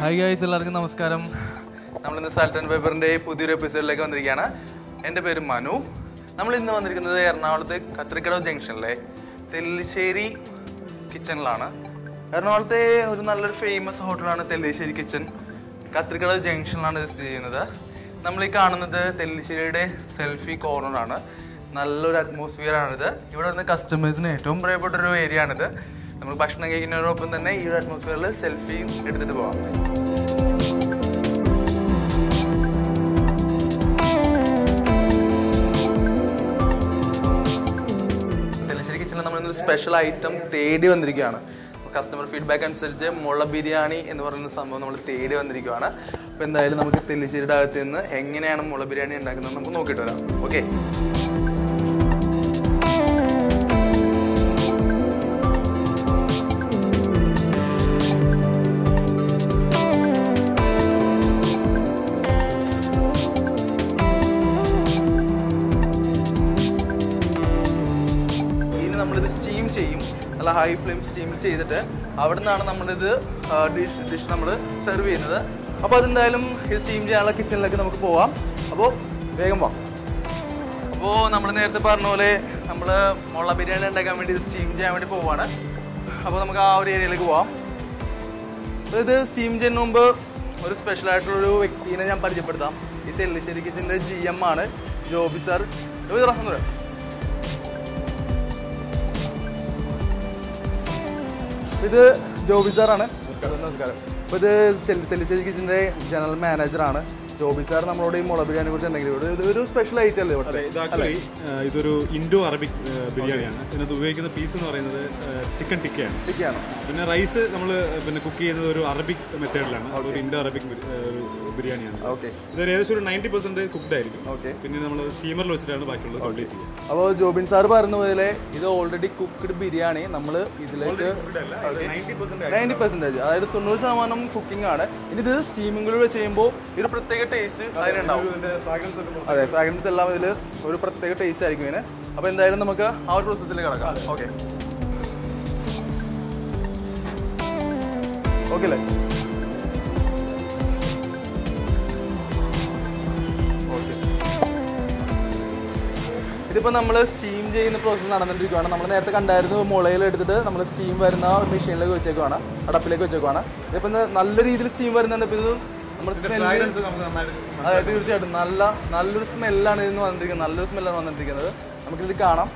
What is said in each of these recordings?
Hi guys എല്ലാവർക്കും നമസ്കാരം നമ്മളിന്ന് സാൾട്ട് ആൻഡ് പേപ്പറിൻ്റെ പുതിയൊരു എപ്പിസോഡിലേക്ക് വന്നിരിക്കുകയാണ് എൻ്റെ പേര് മനു നമ്മൾ ഇന്ന് വന്നിരിക്കുന്നത് എറണാകുളത്ത് കത്രിക്കടവ് ജംഗ്ഷനിലെ തെല്ലിശ്ശേരി കിച്ചണിലാണ് എറണാകുളത്തെ ഒരു നല്ലൊരു ഫേമസ് ഹോട്ടലാണ് തെല്ലിശ്ശേരി കിച്ചൺ കത്രിക്കടവ് ജംഗ്ഷനിലാണ് ഇത് സ്ഥിതി ചെയ്യുന്നത് നമ്മൾ ഈ കാണുന്നത് തെല്ലിശ്ശേരിയുടെ സെൽഫി കോർണറാണ് നല്ലൊരു അറ്റ്മോസ്ഫിയർ ആണിത് ഇവിടെ വരുന്ന കസ്റ്റമേഴ്സിന് ഏറ്റവും പ്രിയപ്പെട്ട ഒരു ഏരിയ ആണിത് നമ്മൾ ഭക്ഷണം കഴിക്കുന്നതിനോടൊപ്പം തന്നെ ഈ ഒരു അറ്റ്മോസ്ഫിയറിൽ സെൽഫിയും എടുത്തിട്ട് പോകാം തെലശ്ശേരി കിച്ചണിൽ നമ്മൾ ഇന്നൊരു സ്പെഷ്യൽ ഐറ്റം തേടി വന്നിരിക്കുകയാണ് കസ്റ്റമർ ഫീഡ്ബാക്ക് അനുസരിച്ച് മുള ബിരിയാണി എന്ന് പറയുന്ന സംഭവം നമ്മൾ തേടി വന്നിരിക്കുകയാണ് അപ്പോൾ എന്തായാലും നമുക്ക് തെല്ലിശ്ശേരിയുടെ അകത്ത് നിന്ന് എങ്ങനെയാണ് മുള ബിരിയാണി ഉണ്ടാക്കുന്നത് നമുക്ക് നോക്കിയിട്ട് വരാം ഓക്കെ ഇനി നമ്മളിത് സ്റ്റീം ചെയ്യും നല്ല ഹൈ ഫ്ലെയിം സ്റ്റീം ചെയ്തിട്ട് അവിടെ നിന്നാണ് നമ്മളിത് ഡിഷ് ഡിഷ് നമ്മൾ സെർവ് ചെയ്യുന്നത് അപ്പോൾ അതെന്തായാലും ഇത് സ്റ്റീം ചെയ്യാനുള്ള കിച്ചണിലേക്ക് നമുക്ക് പോവാം അപ്പോൾ വേഗം പോവാം അപ്പോൾ നമ്മൾ നേരത്തെ പറഞ്ഞ പോലെ നമ്മൾ മുള ബിരിയാണി ഉണ്ടാക്കാൻ വേണ്ടി ഇത് സ്റ്റീം ചെയ്യാൻ വേണ്ടി പോവാണ് അപ്പോൾ നമുക്ക് ആ ഒരു ഏരിയയിലേക്ക് പോവാം അപ്പോൾ ഇത് സ്റ്റീം ചെയ്യുന്നതിന് മുമ്പ് ഒരു സ്പെഷ്യൽ ആയിട്ടുള്ളൊരു വ്യക്തിനെ ഞാൻ പരിചയപ്പെടുത്താം ഈ തെല്ലിശ്ശേരി കിച്ചൻ്റെ ജി എം ആണ് ജോബി സാർ ജോബി സാർ ഒന്ന് വരാം. ഇത് ജോബി സാറാണ് നമസ്കാരം അപ്പോൾ ഇത് ചെല്ലി- തെല്ലിശ്ശേരി കിച്ചൻ്റെ ജനറൽ മാനേജറാണ് ജോബി സാർ നമ്മളോട് ഈ മുള ബിരിയാണിയെ കുറിച്ച് എന്തെങ്കിലും ഒരു- ഇത് ഒരു സ്പെഷ്യൽ ഐറ്റം അല്ലേ ഇവിടെ ഇത് ആക്ച്വലി ഇതൊരു ഇൻഡോ അറബിക് ബിരിയാണിയാണ് ഇതിനകത്ത് ഉപയോഗിക്കുന്ന പീസ് എന്ന് പറയുന്നത് ചിക്കൻ ടിക്കയാണ് ഇതൊക്കെയാണോ പിന്നെ റൈസ് നമ്മൾ പിന്നെ കുക്ക് ചെയ്യുന്നത് ഒരു അറബിക് മെത്തേഡിലാണ് ഒരു ഇൻഡോ അറബിക് ബിരിയാണിയാണ് ഓക്കെ ഇത് ഏകദേശം ഒരു നയൻറ്റി പെർസെന്റ് കുക്ക്ഡ് ആയിരിക്കും ഓക്കെ പിന്നെ നമ്മൾ സ്റ്റീമറിൽ വെച്ചിട്ടാണ് ബാക്കിയുള്ളത് കംപ്ലീറ്റ് ചെയ്യുക അപ്പോൾ ജോബിൻ സാർ പറഞ്ഞ പോലെ ഇത് ഓൾറെഡി കുക്ക്ഡ് ബിരിയാണി നമ്മൾ ഇതിലേക്ക് നയൻറ്റി പെർസെന്റ് നയൻറ്റി പെർസെൻറ്റേജ് അതായത് തൊണ്ണൂറ് ശതമാനം കുക്കിംഗ് ആണ് ഇനി ഇത് സ്റ്റീമിംഗിൽ വെച്ച് ചെയ്യുമ്പോൾ ഒരു പ്രത്യേക ടേസ്റ്റ് അതിനുണ്ടാവും ഫ്രാഗ്രൻസ് ഒക്കെ അതെ ഫ്രാഗ്രൻസ് എല്ലാം ഇതിൽ ഒരു പ്രത്യേക ടേസ്റ്റ് ആയിരിക്കും ഇതിന് അപ്പോൾ എന്തായാലും നമുക്ക് ആ ഒരു പ്രോസസ്സിൽ കിടക്കാം ഓക്കെ ഓക്കെ അല്ലേ ഓക്കെ ഇതിപ്പോൾ നമ്മൾ സ്റ്റീം ചെയ്യുന്ന പ്രോസസ്സ് നടന്നിട്ടിരിക്കുകയാണ് നമ്മൾ നേരത്തെ കണ്ടായിരുന്നു മുളയിൽ എടുത്തിട്ട് നമ്മൾ സ്റ്റീം വരുന്ന ഒരു മെഷീനിലേക്ക് വെച്ചേക്കുവാണ് അടപ്പിലേക്ക് വെച്ചേക്കുവാണ് ഇതിപ്പോൾ ഇത് നല്ല രീതിയിൽ സ്റ്റീം വരുന്നുണ്ട് ഇപ്പോൾ ഇത് നമ്മൾ സ്മെല്ല് ഫ്രാഗ്രൻസ് നമുക്ക് നന്നായിട്ട് അതെ തീർച്ചയായിട്ടും നല്ല നല്ലൊരു സ്മെല്ലാണ് ഇതിന് വന്നിരിക്കുന്നത് നല്ലൊരു സ്മെല്ലാണ് വന്നിരിക്കുന്നത് നമുക്കിത് കാണാം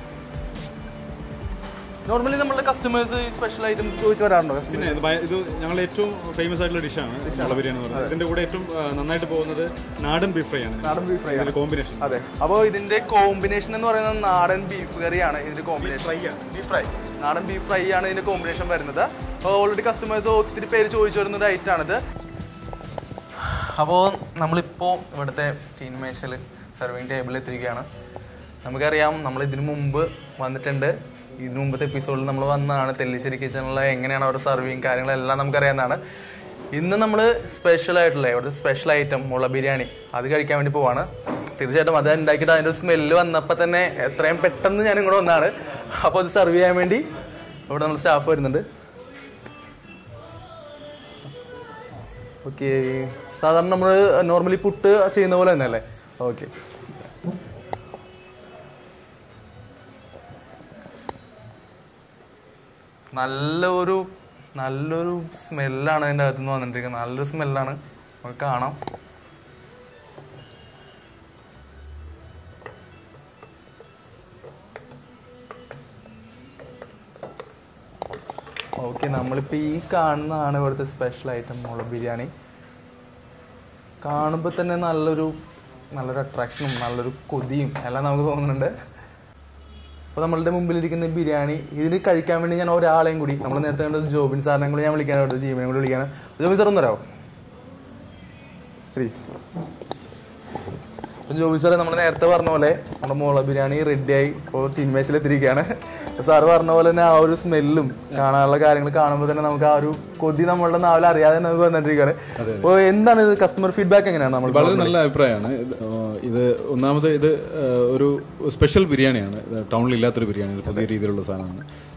നോർമലി നമ്മുടെ കസ്റ്റമേഴ്സ് ഈ സ്പെഷ്യൽ ഐറ്റംസ് ചോദിച്ചു വരാറുണ്ടോ പിന്നെ ഇത് ഭയ- ഇത് ഞങ്ങളുടെ ഏറ്റവും ഫേമസ് ആയിട്ടുള്ള ഡിഷാണ് മുള ബിരിയാണി എന്ന് പറയുന്നത് ഇതിന്റെ കൂടെ ഏറ്റവും ആ, നന്നായിട്ട് പോകുന്നത് നാടൻ ബീഫ് ഫ്രൈ ആണ് നാടൻ ബീഫ് ഫ്രൈ ഇതിന്റെ കോമ്പിനേഷൻ അതെ അപ്പോൾ ഇതിന്റെ കോമ്പിനേഷൻ എന്ന് പറയുന്നത് നാടൻ ബീഫ് കറിയാണ് ഇതിന്റെ കോമ്പിനേഷൻ ഫ്രൈ ആണ് ബീഫ് ഫ്രൈ നാടൻ ബീഫ് ഫ്രൈ ആണ് ഇതിന്റെ കോമ്പിനേഷൻ വരുന്നത് അപ്പോൾ ഓൾറെഡി കസ്റ്റമേഴ്സ് ഒത്തിരി പേര് ചോദിച്ചു വരുന്ന ഒരു ഐറ്റം ആണിത് അപ്പോൾ നമ്മളിപ്പോൾ ഇവിടുത്തെ ടീൻ മേശയിൽ സെർവിങ് ടേബിളിൽ എത്തിയിരിക്കുകയാണ് നമുക്കറിയാം നമ്മൾ ഇതിനു മുമ്പ് വന്നിട്ടുണ്ട് ഇതിനു മുമ്പത്തെ എപ്പിസോഡിൽ നമ്മൾ വന്നതാണ് തെല്ലിശ്ശേരി കിച്ചണിലെ എങ്ങനെയാണ് അവരുടെ സർവിങ് കാര്യങ്ങളെല്ലാം നമുക്കറിയാവുന്നതാണ് ഇന്ന് നമ്മൾ സ്പെഷ്യൽ ആയിട്ടുള്ള ഇവിടുത്തെ സ്പെഷ്യൽ ഐറ്റം മുള ബിരിയാണി അത് കഴിക്കാൻ വേണ്ടി പോവാണ് തീർച്ചയായിട്ടും അത് ഉണ്ടാക്കിയിട്ട് അതിൻ്റെ സ്മെല്ല് വന്നപ്പോൾ തന്നെ എത്രയും പെട്ടെന്ന് ഞാൻ ഇങ്ങോട്ട് വന്നതാണ് അപ്പോൾ അത് സെർവ് ചെയ്യാൻ വേണ്ടി ഇവിടെ നമ്മൾ സ്റ്റാഫ് വരുന്നുണ്ട് ഓക്കെ സാധാരണ നമ്മൾ നോർമലി പുട്ട് ചെയ്യുന്ന പോലെ തന്നെ അല്ലേ ഓക്കെ നല്ലൊരു നല്ലൊരു സ്മെല്ലാണ് അതിൻ്റെ അകത്തുനിന്ന് വന്നിട്ടിരിക്കുന്നത് നല്ലൊരു സ്മെല്ലാണ് നമുക്ക് കാണാം ഓക്കെ നമ്മളിപ്പോൾ ഈ കാണുന്നതാണ് ഇവിടുത്തെ സ്പെഷ്യൽ ഐറ്റം മുള ബിരിയാണി കാണുമ്പോൾ തന്നെ നല്ലൊരു നല്ലൊരു അട്രാക്ഷനും നല്ലൊരു കൊതിയും എല്ലാം നമുക്ക് തോന്നുന്നുണ്ട് അപ്പോൾ നമ്മളുടെ മുമ്പിലിരിക്കുന്ന ബിരിയാണി ഇതിന് കഴിക്കാൻ വേണ്ടി ഞാൻ ഒരാളെയും കൂടി നമ്മൾ നേരത്തെ കണ്ടത് ജോബിൻ സാറിനെ കൂടി ഞാൻ വിളിക്കാനായിട്ട് ജീവനെ കൂടി വിളിക്കാണ് ജോബിൻ സാർ ഒന്ന് വരാമോ ശരി അപ്പോൾ ജോബി സാറേ നമ്മൾ നേരത്തെ പറഞ്ഞ പോലെ നമ്മുടെ മുള ബിരിയാണി റെഡിയായി ഇപ്പോൾ ടീൻമേശിലെത്തിരിക്കുകയാണ് സാറ് പറഞ്ഞ പോലെ തന്നെ ആ ഒരു സ്മെല്ലും കാണാനുള്ള കാര്യങ്ങൾ കാണുമ്പോൾ തന്നെ നമുക്ക് ആ ഒരു കൊതി നമ്മളുടെ നാവിൽ അറിയാതെ നമുക്ക് വന്നിട്ടിരിക്കുകയാണ് അപ്പോൾ എന്താണ് ഇത് കസ്റ്റമർ ഫീഡ്ബാക്ക് എങ്ങനെയാണ് നമ്മൾ വളരെ നല്ല അഭിപ്രായമാണ് ഇത്, ആ, ഇത് ഒന്നാമത് ഇത് ആ, ഒരു സ്പെഷ്യൽ ബിരിയാണിയാണ് ഇത് ടൗണിൽ ഇല്ലാത്തൊരു ബിരിയാണി ഇത് പുതിയ രീതിയിലുള്ള സാധനമാണ്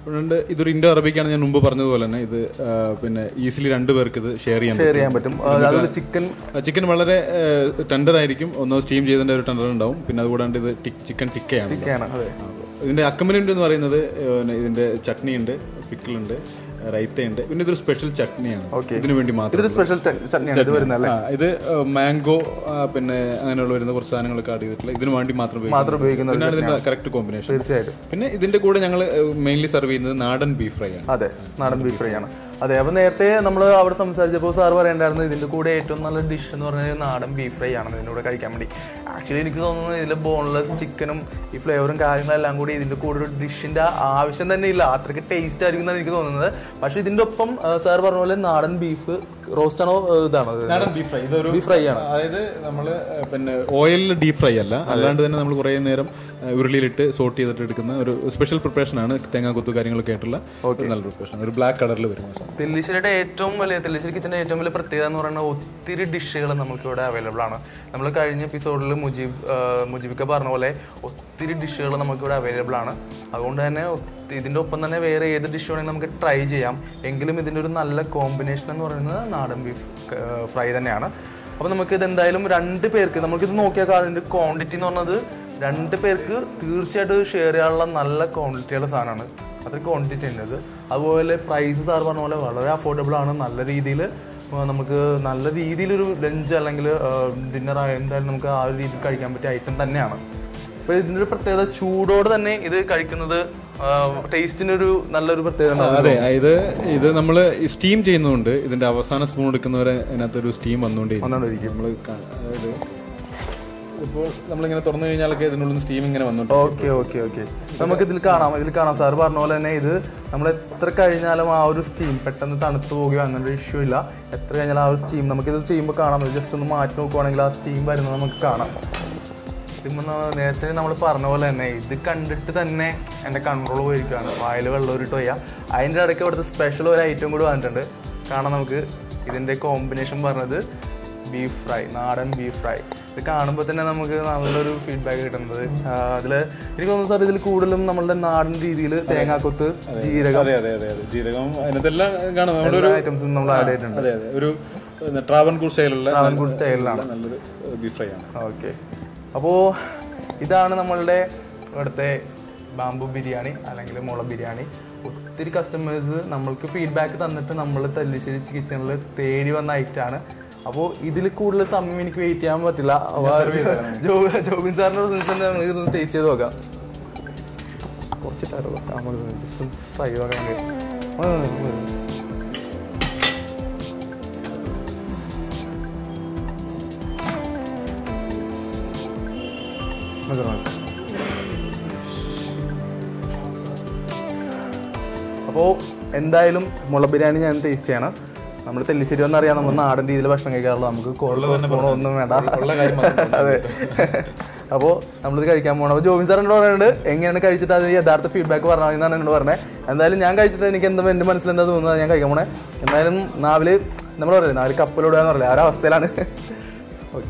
അതുകൊണ്ട് ഇതൊരു ഇൻഡോ അറബിക്കാണ് ഞാൻ മുമ്പ് പറഞ്ഞതുപോലെ തന്നെ ഇത് ആ, പിന്നെ ഈസിലി രണ്ട് പേർക്ക് ഇത് ഷെയർ ചെയ്യാൻ ഷെയർ ചെയ്യാൻ പറ്റും ആ, അതുപോലെ ചിക്കൻ ചിക്കൻ വളരെ ടെൻഡർ ആയിരിക്കും ഒന്ന് സ്റ്റീം ചെയ്തതിന്റെ ഒരു ടെൻഡർ ഉണ്ടാവും പിന്നെ അതുകൂടാണ്ട് ഇത് ചിക്കൻ ടിക്കയാണ് ടിക്കയാണ് അതെ ഇതിന്റെ അക്കമ്പനിമെന്റ് എന്ന് പറയുന്നത് ഏഹ്, പിന്നെ ഇതിന്റെ ചട്നി ഉണ്ട് പിക്കിളുണ്ട് റൈത്തയുണ്ട് പിന്നെ ഇതൊരു സ്പെഷ്യൽ ചട്നിയാണ് ഇതിനു വേണ്ടി മാത്രം ഇതൊരു സ്പെഷ്യൽ ചട്നിയാണ് ഇത് വരുന്നത് അല്ലേ ആ, ഇത് മാംഗോ പിന്നെ അങ്ങനെയുള്ള വരുന്ന കുറച്ച് സാധനങ്ങളൊക്കെ ആഡ് ചെയ്തിട്ടുള്ള ഇതിനു വേണ്ടി മാത്രം മാത്രം ഉപയോഗിക്കുന്ന പിന്നെ ഇതിന്റെ കറക്റ്റ് കോമ്പിനേഷൻ തീർച്ചയായിട്ടും പിന്നെ ഇതിന്റെ കൂടെ ഞങ്ങൾ മെയിൻലി സെർവ് ചെയ്യുന്നത് നാടൻ ബീഫ് ഫ്രൈ ആണ് അതെ നാടൻ ബീഫ് ഫ്രൈ ആണ് അതെ അപ്പൊ നേരത്തെ നമ്മൾ അവിടെ സംസാരിച്ചപ്പോൾ സാർ പറയണ്ടായിരുന്നു ഇതിന്റെ കൂടെ ഏറ്റവും നല്ല ഡിഷ് എന്ന് പറഞ്ഞാൽ നാടൻ ബീഫ് ഫ്രൈ ആണ് ഇതിന്റെ കൂടെ കഴിക്കാൻ വേണ്ടി ആക്ച്വലി എനിക്ക് തോന്നുന്നു ഇതിൽ ബോൺലെസ് ചിക്കനും ഈ ഫ്ലേവറും കാര്യങ്ങളെല്ലാം കൂടി ഇതിന്റെ കൂടെ ഒരു ഡിഷിന്റെ ആവശ്യം തന്നെ ഇല്ല അത്രയ്ക്ക് ടേസ്റ്റ് ആയിരിക്കും എന്നാണ് എനിക്ക് തോന്നുന്നത് പക്ഷെ ഇതിന്റെ ഒപ്പം സാർ പറഞ്ഞ പോലെ നാടൻ ബീഫ് റോസ്റ്റ് ആണോ ഏഹ്, ഇതാണോ ഇത്? നാടൻ ബീഫ് ഫ്രൈ ഇതൊരു ബീഫ് ഫ്രൈ ആണ് അതായത് നമ്മൾ പിന്നെ ഓയിലിൽ ഡീപ് ഫ്രൈ അല്ല അല്ലാണ്ട് തന്നെ നമ്മൾ കുറേ നേരം ആ, ഉരുളിയിലിട്ട് സോട്ട് ചെയ്തിട്ട് എടുക്കുന്ന ഒരു സ്പെഷ്യൽ പ്രിപ്പറേഷൻ ആണ് തേങ്ങാക്കൊത്തു കാര്യങ്ങളൊക്കെ ആയിട്ടുള്ള ഒരു നല്ല പ്രിപ്പറേഷൻ ഒരു ബ്ലാക്ക് കളറിൽ വരും ആ സാധനം. തെല്ലിശ്ശേരിയുടെ ഏറ്റവും വലിയ തെല്ലിശ്ശേരി കിച്ചൻ്റെ ഏറ്റവും വലിയ പ്രത്യേകത എന്ന് പറയുന്നത് ഒത്തിരി ഡിഷുകൾ നമുക്ക് ഇവിടെ അവൈലബിൾ ആണ് നമ്മൾ കഴിഞ്ഞ എപ്പിസോഡിൽ മുജീബ് ആ, മുജീബിക്ക പറഞ്ഞ പോലെ ഒത്തിരി ഡിഷുകൾ നമുക്ക് ഇവിടെ അവൈലബിൾ ആണ് അതുകൊണ്ട് തന്നെ ഒത്തി- ഇതിൻ്റെ ഒപ്പം തന്നെ വേറെ ഏത് ഡിഷ് വേണമെങ്കിലും നമുക്ക് ട്രൈ ചെയ്യാം എങ്കിലും ഇതിൻ്റെ ഒരു നല്ല കോമ്പിനേഷൻ എന്ന് പറയുന്നത് നാടൻ ബീഫ് ഫ്രൈ തന്നെയാണ് അപ്പോൾ നമുക്ക് ഇത് എന്തായാലും രണ്ട് പേർക്ക് നമുക്കിത് നോക്കിയാൽ കാണാം ഇതിൻ്റെ ക്വാണ്ടിറ്റി എന്ന് പറഞ്ഞത് രണ്ട് പേർക്ക് തീർച്ചയായിട്ടും ഷെയർ ചെയ്യാനുള്ള നല്ല ക്വാണ്ടിറ്റിയുള്ള സാധനമാണ് അത്ര ക്വാണ്ടിറ്റി ഉണ്ട് ഇത് അതുപോലെ പ്രൈസ് സാർ പറഞ്ഞ പോലെ വളരെ അഫോർഡബിൾ ആണ് നല്ല രീതിയിൽ നമുക്ക് നല്ല രീതിയിലൊരു ലഞ്ച് അല്ലെങ്കിൽ ഡിന്നർ എന്തായാലും നമുക്ക് ആ ഒരു രീതിയിൽ കഴിക്കാൻ പറ്റിയ ഐറ്റം തന്നെയാണ് അപ്പോൾ ഇതിൻ്റെ ഒരു പ്രത്യേകത ചൂടോടെ തന്നെ ഇത് കഴിക്കുന്നത് ടേസ്റ്റിനൊരു നല്ലൊരു പ്രത്യേകത ഉണ്ടാവും. അതെ ഇത് ഇത് നമ്മൾ സ്റ്റീം ചെയ്യുന്നതുകൊണ്ട് ഇതിന്റെ അവസാന സ്പൂൺ എടുക്കുന്നവരെ അതിനകത്തൊരു സ്റ്റീം വന്നുകൊണ്ടേയിരിക്കും വന്നുകൊണ്ടിരിക്കും. നമ്മൾ അതായത് ഇപ്പോൾ നമ്മളിങ്ങനെ തുറന്നു കഴിഞ്ഞാലൊക്കെ ഇതിനുള്ളിൽ സ്റ്റീം ഇങ്ങനെ വന്നോണ്ട് ഓക്കെ ഓക്കെ ഓക്കെ നമുക്ക് ഇതിൽ കാണാം ഇതിൽ കാണാം സാർ പറഞ്ഞ പോലെ തന്നെ ഇത് നമ്മൾ എത്ര കഴിഞ്ഞാലും ആ ഒരു സ്റ്റീം പെട്ടെന്ന് തണുത്ത് പോകുകയോ അങ്ങനെ ഒരു ഇഷ്യൂ ഇല്ല എത്ര കഴിഞ്ഞാലും ആ ഒരു സ്റ്റീം നമുക്കിത് ചെയ്യുമ്പോൾ കാണാം ജസ്റ്റ് ഒന്ന് മാറ്റി നോക്കുവാണെങ്കിൽ ആ സ്റ്റീം വരുന്നത് നമുക്ക് കാണാം ഇതിപ്പോ ന- നേരത്തെ നമ്മൾ പറഞ്ഞ പോലെ തന്നെ ഇത് കണ്ടിട്ട് തന്നെ എൻ്റെ കൺട്രോൾ പോയിരിക്കുകയാണ് വായിൽ വെള്ളം ഉരുട്ട് പോയ അതിൻ്റെ ഇടയ്ക്ക് ഇവിടുത്തെ സ്പെഷ്യൽ ഒരു ഐറ്റം കൂടി വന്നിട്ടുണ്ട് കാണാം നമുക്ക് ഇതിൻ്റെ കോമ്പിനേഷൻ പറഞ്ഞത് ബീഫ് ഫ്രൈ നാടൻ ബീഫ് ഫ്രൈ ഇത് കാണുമ്പോൾ തന്നെ നമുക്ക് നല്ലൊരു ഫീഡ്ബാക്ക് കിട്ടുന്നത് അതിൽ എനിക്ക് തോന്നുന്നു സാർ ഇതിൽ കൂടുതലും നമ്മളുടെ നാടൻ രീതിയിൽ തേങ്ങാക്കൊത്ത് ജീരകം അതെ അതെ അതെ അതെ ജീരകം അതിനകത്തെല്ലാം കാണാം നമ്മുടെ ഒരു ഐറ്റംസും നമ്മൾ ആഡ് ചെയ്തിട്ടുണ്ട് അതെ അതെ ഒരു ട്രാവൻകൂർ സ്റ്റൈലുള്ള ട്രാവൻകൂർ സ്റ്റൈലിലാണ് നല്ലൊരു ബീഫ് ഫ്രൈ ആണ് ഓക്കെ അപ്പോൾ ഇതാണ് നമ്മളുടെ ഇവിടുത്തെ ബാംബു ബിരിയാണി അല്ലെങ്കിൽ മുള ബിരിയാണി ഒത്തിരി കസ്റ്റമേഴ്സ് നമ്മൾക്ക് ഫീഡ്ബാക്ക് തന്നിട്ട് നമ്മൾ തല്ലിശ്ശേരി കിച്ചണിൽ തേടി വന്ന ഐറ്റാണ് അപ്പോൾ ഇതിൽ കൂടുതൽ സമയം എനിക്ക് വെയിറ്റ് ചെയ്യാൻ പറ്റില്ല ജോ- ജോബിൻ സാറിൻ്റെ ഇതൊന്ന് ടേസ്റ്റ് ചെയ്ത് നോക്കാം കുറച്ച് ജസ്റ്റ് ട്രൈ നോക്കാൻ വേണ്ടി ആ, ആ. മതി, മതി. അപ്പോൾ എന്തായാലും മുള ബിരിയാണി ഞാൻ ടേസ്റ്റ് ചെയ്യണം നമ്മൾ തെല്ലിശ്ശേരി എന്നറിയാം നമ്മൾ നാടൻ രീതിയിൽ ഭക്ഷണം കഴിക്കാറുള്ളൂ നമുക്ക് കോഴിക്കോട് ഒന്നും വേണ്ട അതെ അപ്പോൾ നമ്മളിത് കഴിക്കാൻ പോകണം അപ്പോൾ ജോബിൻ സാർ എന്നോട് പറയുന്നുണ്ട് എങ്ങനെയാണ് കഴിച്ചിട്ട് അത് യഥാർത്ഥ ഫീഡ്ബാക്ക് പറഞ്ഞാൽ എന്നാണ് എന്നോട് പറഞ്ഞത് എന്തായാലും ഞാൻ കഴിച്ചിട്ട് എനിക്ക് എന്താ എൻ്റെ മനസ്സിൽ എന്താ തോന്നുന്നത് ഞാൻ കഴിക്കാൻ പോണേ എന്തായാലും നാവില് നമ്മൾ പറയില്ലേ നാല് കപ്പലിടുക എന്ന് പറയില്ല ആ ഒരു അവസ്ഥയിലാണ് ഓക്കെ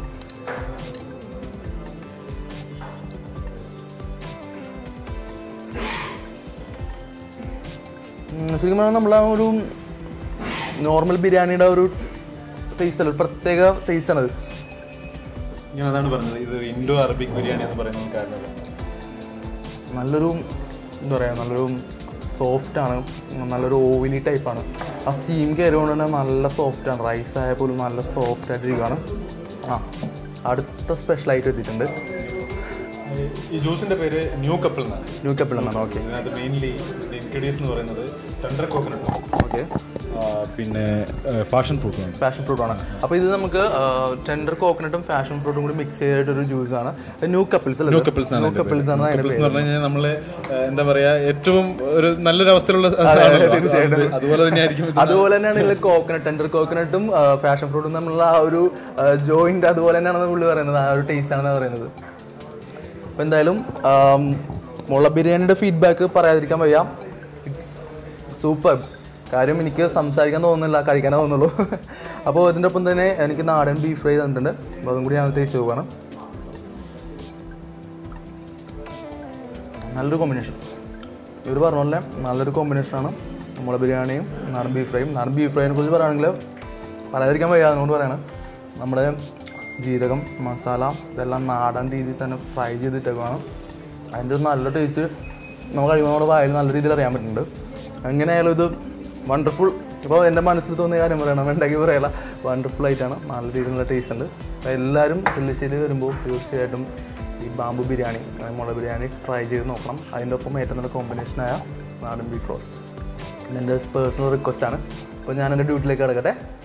ഉം, ശരിക്കും പറഞ്ഞാൽ നമ്മൾ ആ ഒരു നോർമൽ ബിരിയാണിയുടെ ഒരു ടേസ്റ്റ് അല്ല ഒരു പ്രത്യേക ടേസ്റ്റ് ആണത് ഞാൻ അതാണ് പറഞ്ഞത് ഇത് ഇൻഡോ അറബിക് ബിരിയാണി എന്ന് പറയുന്നത് കാരണം നല്ലൊരു എന്താ പറയുക നല്ലൊരു സോഫ്റ്റ് ആണ് നല്ലൊരു ഓവിനി ടൈപ്പാണ് ആ സ്റ്റീം കയറിയോണ്ട് തന്നെ നല്ല സോഫ്റ്റ് ആണ് റൈസ് ആയ പോലും നല്ല സോഫ്റ്റ് ആയിട്ടിരിക്കുകയാണ് ആ അടുത്ത സ്പെഷ്യൽ ആയിട്ട് എത്തിയിട്ടുണ്ട് ഈ ജ്യൂസിന്റെ പേര് ന്യൂ കപ്പിൾ എന്നാണ് ന്യൂ കപ്പിൾ എന്നാണ് ഓക്കെ ഇതിനകത്ത് മെയിൻലി ഇൻഗ്രീഡിയൻസ് എന്ന് പറയുന്നത് ടെൻഡർ കോക്കനട്ട് ഓക്കെ പിന്നെ ഫാഷൻ ഫ്രൂട്ടാണ് പാഷൻ ഫ്രൂട്ട് ആണ് അപ്പോൾ ഇത് നമുക്ക് ടെൻഡർ കോക്കനട്ടും പാഷൻ ഫ്രൂട്ടും കൂടി മിക്സ് ചെയ്തിട്ടൊരു ജ്യൂസ് ആണ് new couples new couples new couples ആണ് അതിന്റെ കപ്പിൾസ് എന്ന് പറഞ്ഞു കഴിഞ്ഞാൽ നമ്മള് ഏഹ്, എന്താ പറയാ ഏറ്റവും ഒരു നല്ലൊരു അവസ്ഥയിലുള്ള തീർച്ചയായിട്ടും. അത് അതുപോലെ തന്നെ ആയിരിക്കും ഇത്. അതുപോലെ തന്നെയാണ് ഇതിൽ കോക്കനട്ട് ടെൻഡർ കോക്കനട്ടും പാഷൻ ഫ്രൂട്ടും തമ്മിലുള്ള ആ ഒരു ജോയിന്റ് അതുപോലെ തന്നെയാണ് പുള്ളി പറയുന്നത് ആ ഒരു ടേസ്റ്റ് ആണെന്ന് പറയുന്നത് അപ്പോൾ എന്തായാലും ആം, മുള ബിരിയാണിയുടെ ഫീഡ്ബാക്ക് പറയാതിരിക്കാൻ വയ്യ ഇറ്റ്സ് സൂപ്പർ കാര്യം എനിക്ക് സംസാരിക്കാൻ തോന്നുന്നില്ല കഴിക്കാനേ തോന്നുള്ളൂ അപ്പോൾ ഇതിൻ്റെ ഒപ്പം തന്നെ എനിക്ക് നാടൻ ബീഫ് ഫ്രൈ തന്നിട്ടുണ്ട് അപ്പോൾ അതും കൂടി ഞാൻ ടേസ്റ്റ് പോവാണ് നല്ലൊരു കോമ്പിനേഷൻ ഇവർ പറഞ്ഞ പോലെ നല്ലൊരു കോമ്പിനേഷനാണ് നമ്മുടെ ബിരിയാണിയും നാടൻ ബീഫ് ഫ്രൈയും നാടൻ ബീഫ് ഫ്രൈനെ കുറിച്ച് പറയുകയാണെങ്കിൽ പലതരിക്കാൻ വയ്യ അതുകൊണ്ട് പറയണം നമ്മുടെ ജീരകം മസാല ഇതെല്ലാം നാടൻ രീതിയിൽ തന്നെ ഫ്രൈ ചെയ്തിട്ടേക്കാണ് അതിൻ്റെ ഒരു നല്ല ടേസ്റ്റ് നമ്മൾ കഴിയുമ്പോൾ നമ്മുടെ വായിൽ നല്ല രീതിയിൽ അറിയാൻ പറ്റുന്നുണ്ട് എങ്ങനെയായാലും ഇത് വണ്ടർഫുൾ ഇപ്പോൾ എൻ്റെ മനസ്സിൽ തോന്നിയ കാര്യം പറയണം ഉണ്ടാക്കി പറയല വണ്ടർഫുൾ ആയിട്ടാണ് നല്ല രീതിയിലുള്ള ടേസ്റ്റ് ഉണ്ട് അപ്പോൾ എല്ലാവരും നെല്ലിശ്ശേരി വരുമ്പോൾ തീർച്ചയായിട്ടും ഈ ബാമ്പു ബിരിയാണി അതായത് മുളക് ബിരിയാണി ട്രൈ ചെയ്ത് നോക്കണം അതിൻ്റെ ഒപ്പം ഏറ്റവും നല്ല കോമ്പിനേഷനായ നാടൻ ബീഫ് റോസ്റ്റ് പിന്നെ എൻ്റെ പേഴ്സണൽ റിക്വസ്റ്റ് ആണ് അപ്പോൾ ഞാൻ എൻ്റെ ഡ്യൂട്ടിയിലേക്ക് കിടക്കട്ടെ